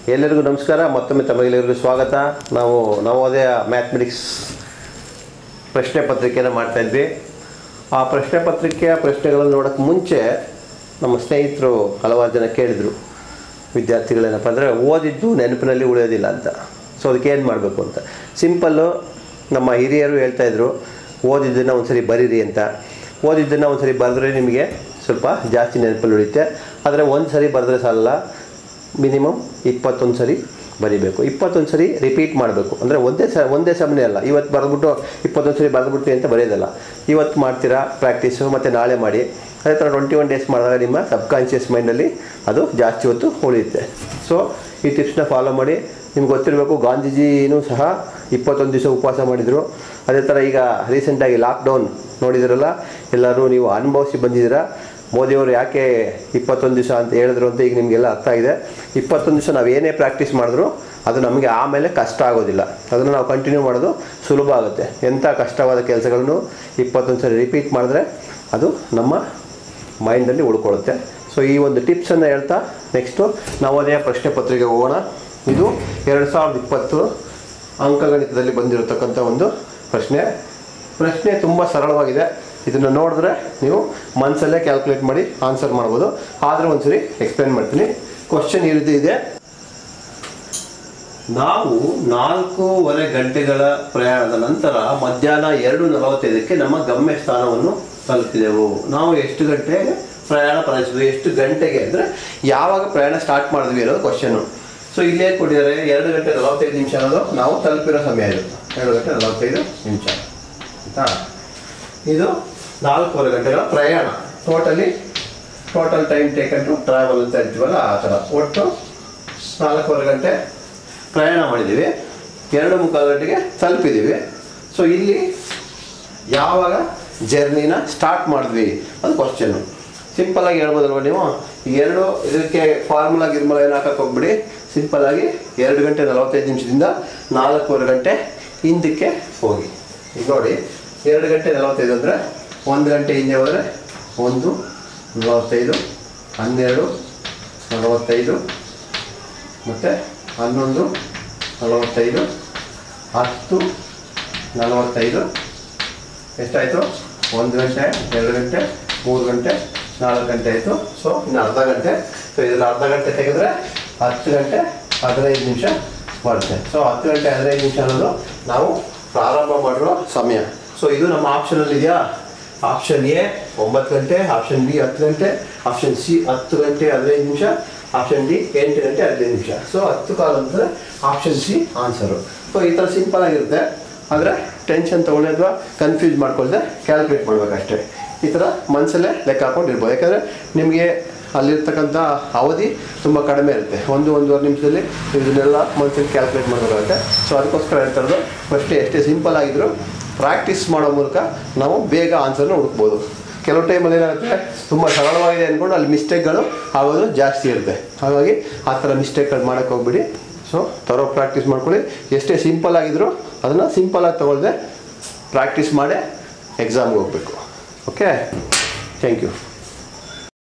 ಎಲ್ಲರಿಗೂ ನಮಸ್ಕಾರ ಮತ್ತೊಮ್ಮೆ ತಮಗೆಲ್ಲರಿಗೂ ಸ್ವಾಗತ ನಾವು ನವೋದಯ ಮ್ಯಾಥಮೆಟಿಕ್ಸ್ ಪ್ರಶ್ನೆ ಪತ್ರಿಕೆಯನ್ನು ಮಾಡ್ತಾ ಇದ್ವಿ ಆ ಪ್ರಶ್ನೆ ಪತ್ರಿಕೆಯ ಪ್ರಶ್ನೆಗಳನ್ನು ನೋಡೋಕ್ಕೆ ಮುಂಚೆ ನಮ್ಮ ಸ್ನೇಹಿತರು ಹಲವಾರು ಜನ ಕೇಳಿದರು ವಿದ್ಯಾರ್ಥಿಗಳೇನಪ್ಪ ಅಂದರೆ ಓದಿದ್ದು ನೆನಪಿನಲ್ಲಿ ಉಳಿಯೋದಿಲ್ಲ ಅಂತ ಸೊ ಅದಕ್ಕೆ ಏನು ಮಾಡಬೇಕು ಅಂತ ಸಿಂಪಲ್ಲು ನಮ್ಮ ಹಿರಿಯರು ಹೇಳ್ತಾಯಿದ್ರು ಓದಿದ್ದನ್ನು ಒಂದ್ಸರಿ ಬರೀರಿ ಅಂತ ಓದಿದ್ದನ್ನು ಒಂದ್ಸರಿ ಬರೆದ್ರೆ ನಿಮಗೆ ಸ್ವಲ್ಪ ಜಾಸ್ತಿ ನೆನಪಲ್ಲಿ ಉಳಿಯುತ್ತೆ ಆದರೆ ಒಂದು ಸರಿ ಬರೆದ್ರೆ ಸಾಲಲ್ಲ ಮಿನಿಮಮ್ ಇಪ್ಪತ್ತೊಂದು ಸರಿ ಬರಿಬೇಕು ಇಪ್ಪತ್ತೊಂದು ಸರಿ ರಿಪೀಟ್ ಮಾಡಬೇಕು ಅಂದರೆ ಒಂದೇ ಸ ಒಂದೇ ಸಮನೆ ಅಲ್ಲ ಇವತ್ತು ಬರೆದ್ಬಿಟ್ಟು ಇಪ್ಪತ್ತೊಂದು ಸರಿ ಬರೆದ್ಬಿಟ್ಟು ಅಂತ ಬರೆಯೋದಲ್ಲ ಇವತ್ತು ಮಾಡ್ತೀರಾ ಪ್ರಾಕ್ಟೀಸು ಮತ್ತು ನಾಳೆ ಮಾಡಿ ಅದೇ ಥರ ಟ್ವೆಂಟಿ ಒನ್ ಡೇಸ್ ಮಾಡಿದಾಗ ನಿಮ್ಮ ಸಬ್ಕಾನ್ಷಿಯಸ್ ಮೈಂಡಲ್ಲಿ ಅದು ಜಾಸ್ತಿ ಹೊತ್ತು ಉಳಿಯುತ್ತೆ ಸೊ ಈ ಟಿಪ್ಸ್ನ ಫಾಲೋ ಮಾಡಿ ನಿಮ್ಗೆ ಗೊತ್ತಿರಬೇಕು ಗಾಂಧೀಜಿನೂ ಸಹ ಇಪ್ಪತ್ತೊಂದು ದಿವಸ ಉಪವಾಸ ಮಾಡಿದರು ಅದೇ ಥರ ಈಗ ರೀಸೆಂಟಾಗಿ ಲಾಕ್ಡೌನ್ ನೋಡಿದಿರಲ್ಲ ಎಲ್ಲರೂ ನೀವು ಅನುಭವಿಸಿ ಬಂದಿದ್ದೀರಾ ಮೋದಿಯವರು ಯಾಕೆ ಇಪ್ಪತ್ತೊಂದು ದಿವಸ ಅಂತ ಹೇಳಿದ್ರು ಅಂತ ಈಗ ನಿಮಗೆಲ್ಲ ಅರ್ಥ ಆಗಿದೆ ಇಪ್ಪತ್ತೊಂದು ದಿವಸ ನಾವು ಏನೇ ಪ್ರಾಕ್ಟೀಸ್ ಮಾಡಿದ್ರು ಅದು ನಮಗೆ ಆಮೇಲೆ ಕಷ್ಟ ಆಗೋದಿಲ್ಲ ಅದನ್ನು ನಾವು ಕಂಟಿನ್ಯೂ ಮಾಡೋದು ಸುಲಭ ಆಗುತ್ತೆ ಎಂಥ ಕಷ್ಟವಾದ ಕೆಲಸಗಳನ್ನು ಇಪ್ಪತ್ತೊಂದು ಸರಿ ರಿಪೀಟ್ ಮಾಡಿದ್ರೆ ಅದು ನಮ್ಮ ಮೈಂಡಲ್ಲಿ ಉಳ್ಕೊಳ್ಳುತ್ತೆ ಸೊ ಈ ಒಂದು ಟಿಪ್ಸನ್ನು ಹೇಳ್ತಾ ನೆಕ್ಸ್ಟು ನವೋದಯ ಪ್ರಶ್ನೆ ಪತ್ರಿಕೆ ಹೋಗೋಣ ಇದು ಎರಡು ಸಾವಿರದ ಇಪ್ಪತ್ತು ಅಂಕಗಣಿತದಲ್ಲಿ ಬಂದಿರತಕ್ಕಂಥ ಒಂದು ಪ್ರಶ್ನೆ ಪ್ರಶ್ನೆ ತುಂಬ ಸರಳವಾಗಿದೆ ಇದನ್ನು ನೋಡಿದ್ರೆ ನೀವು ಮನಸ್ಸಲ್ಲೇ ಕ್ಯಾಲ್ಕುಲೇಟ್ ಮಾಡಿ ಆನ್ಸರ್ ಮಾಡ್ಬೋದು ಆದರೆ ಒಂದ್ಸರಿ ಎಕ್ಸ್ಪ್ಲೇನ್ ಮಾಡ್ತೀನಿ ಕ್ವಶನ್ ಈ ರೀತಿ ಇದೆ ನಾವು ನಾಲ್ಕೂವರೆ ಗಂಟೆಗಳ ಪ್ರಯಾಣದ ನಂತರ ಮಧ್ಯಾಹ್ನ ಎರಡು ನಲವತ್ತೈದಕ್ಕೆ ನಮ್ಮ ಗಮ್ಯ ಸ್ಥಾನವನ್ನು ತಲುಪಿದೆವು ನಾವು ಎಷ್ಟು ಗಂಟೆಗೆ ಪ್ರಯಾಣ ಪ್ರಾರಂಭಿಸಿದ್ವಿ ಎಷ್ಟು ಗಂಟೆಗೆ ಅಂದರೆ ಯಾವಾಗ ಪ್ರಯಾಣ ಸ್ಟಾರ್ಟ್ ಮಾಡಿದ್ವಿ ಅನ್ನೋದು ಕ್ವಶನು ಸೊ ಇಲ್ಲೇ ಕೊಟ್ಟಿದ್ದಾರೆ ಎರಡು ಗಂಟೆ ನಲವತ್ತೈದು ನಿಮಿಷ ಅನ್ನೋದು ನಾವು ತಲುಪಿರೋ ಸಮಯ ಇದು ಎರಡು ಗಂಟೆ ನಲವತ್ತೈದು ನಿಮಿಷ ಆಯಿತಾ ಇದು ನಾಲ್ಕೂವರೆ ಗಂಟೆಗಳ ಪ್ರಯಾಣ totally total time taken to travel ಅಂತ ಹೇಳ್ತೀವಲ್ಲ ಆ ಥರ ಒಟ್ಟು ನಾಲ್ಕೂವರೆ ಗಂಟೆ ಪ್ರಯಾಣ ಮಾಡಿದ್ದೀವಿ ಎರಡು ಮುಕ್ಕಾಲು ಗಂಟೆಗೆ ತಲುಪಿದ್ದೀವಿ ಸೊ ಇಲ್ಲಿ ಯಾವಾಗ ಜರ್ನಿನ ಸ್ಟಾರ್ಟ್ ಮಾಡಿದ್ವಿ ಅದು ಕ್ವಶನ್ನು ಸಿಂಪಲ್ಲಾಗಿ ಹೇಳ್ಬೋದಲ್ವ ನೀವು ಈ ಎರಡು ಇದಕ್ಕೆ ಫಾರ್ಮುಲಾ ಗಿರ್ಮುಲಾ ಏನು ಹಾಕಕ್ಕೆ ಹೋಗ್ಬಿಡಿ ಸಿಂಪಲ್ಲಾಗಿ ಎರಡು ಗಂಟೆ ನಲವತ್ತೈದು ನಿಮಿಷದಿಂದ ನಾಲ್ಕೂವರೆ ಗಂಟೆ ಹಿಂದಕ್ಕೆ ಹೋಗಿ ಈಗ ನೋಡಿ ಎರಡು ಗಂಟೆ ನಲವತ್ತೈದು ಅಂದರೆ ಒಂದು ಗಂಟೆ ಹಿಂದೆ ಹೋದರೆ ಒಂದು ನಲವತ್ತೈದು ಹನ್ನೆರಡು ನಲವತ್ತೈದು ಮತ್ತು ಹನ್ನೊಂದು ನಲವತ್ತೈದು ಹತ್ತು ನಲವತ್ತೈದು ಎಷ್ಟಾಯಿತು ಒಂದು ಗಂಟೆ ಎರಡು ಗಂಟೆ ಮೂರು ಗಂಟೆ ನಾಲ್ಕು ಗಂಟೆ ಆಯಿತು ಸೊ ಇನ್ನು ಅರ್ಧ ಗಂಟೆ ಸೊ ಇದರಲ್ಲಿ ಅರ್ಧ ಗಂಟೆ ತೆಗೆದ್ರೆ ಹತ್ತು ಗಂಟೆ ಹದಿನೈದು ನಿಮಿಷ ಬರುತ್ತೆ ಸೊ ಹತ್ತು ಗಂಟೆ ಹದಿನೈದು ನಿಮಿಷ ಅನ್ನೋದು ನಾವು ಪ್ರಾರಂಭ ಮಾಡಿರೋ ಸಮಯ ಸೊ ಇದು ನಮ್ಮ ಆಪ್ಷನಲ್ಲಿ ಇದೆಯಾ ಆಪ್ಷನ್ ಎ ಒಂಬತ್ತು ಗಂಟೆ ಆಪ್ಷನ್ ಬಿ ಹತ್ತು ಗಂಟೆ ಆಪ್ಷನ್ ಸಿ ಹತ್ತು ಗಂಟೆ ಹದಿನೈದು ನಿಮಿಷ ಆಪ್ಷನ್ ಡಿ ಎಂಟು ಗಂಟೆ ಹದಿನೈದು ನಿಮಿಷ ಸೊ ಹತ್ತು ಕಾಲ ಅಂದರೆ ಆಪ್ಷನ್ ಸಿ ಆನ್ಸರು ಸೊ ಈ ಥರ ಸಿಂಪಲ್ ಆಗಿರುತ್ತೆ ಆದರೆ ಟೆನ್ಷನ್ ತೊಗೊಂಡು ಅಥವಾ ಕನ್ಫ್ಯೂಸ್ ಮಾಡ್ಕೊಳ್ದೆ ಕ್ಯಾಲ್ಕುಲೇಟ್ ಮಾಡ್ಬೇಕಷ್ಟೇ ಈ ಥರ ಮನಸ್ಸಲ್ಲೇ ಲೆಕ್ಕ ಹಾಕೊಂಡಿರ್ಬೋದು ಯಾಕಂದರೆ ನಿಮಗೆ ಅಲ್ಲಿರ್ತಕ್ಕಂಥ ಅವಧಿ ತುಂಬ ಕಡಿಮೆ ಇರುತ್ತೆ ಒಂದು ಒಂದೂವರೆ ನಿಮಿಷದಲ್ಲಿ ಇದನ್ನೆಲ್ಲ ಮನಸ್ಸಲ್ಲಿ ಕ್ಯಾಲ್ಕುಲೇಟ್ ಮಾಡಬೇಕಾಗುತ್ತೆ ಸೊ ಅದಕ್ಕೋಸ್ಕರ ಹೇಳ್ತಾ ಇರೋದು ಫಸ್ಟೇ ಎಷ್ಟೇ ಸಿಂಪಲ್ ಆಗಿದ್ರು ಪ್ರಾಕ್ಟೀಸ್ ಮಾಡೋ ಮೂಲಕ ನಾವು ಬೇಗ ಆನ್ಸರ್ನ ಹುಡುಕ್ಬೋದು ಕೆಲವು ಟೈಮಲ್ಲಿ ಏನಾಗುತ್ತೆ ತುಂಬ ಸರಳವಾಗಿದೆ ಅಂದ್ಕೊಂಡು ಅಲ್ಲಿ ಮಿಸ್ಟೇಕ್ಗಳು ಆಗೋದು ಜಾಸ್ತಿ ಇರುತ್ತೆ ಹಾಗಾಗಿ ಆ ಥರ ಮಿಸ್ಟೇಕ್ಗಳು ಮಾಡೋಕ್ಕೆ ಹೋಗ್ಬಿಡಿ ಸೊ ತರೋ ಪ್ರಾಕ್ಟೀಸ್ ಮಾಡ್ಕೊಳ್ಳಿ ಎಷ್ಟೇ ಸಿಂಪಲ್ ಆಗಿದ್ರು ಅದನ್ನು ಸಿಂಪಲಾಗಿ ತೊಗೊಳ್ದೆ ಪ್ರಾಕ್ಟೀಸ್ ಮಾಡೇ ಎಕ್ಸಾಮ್ಗೆ ಹೋಗಬೇಕು ಓಕೆ ಥ್ಯಾಂಕ್ ಯು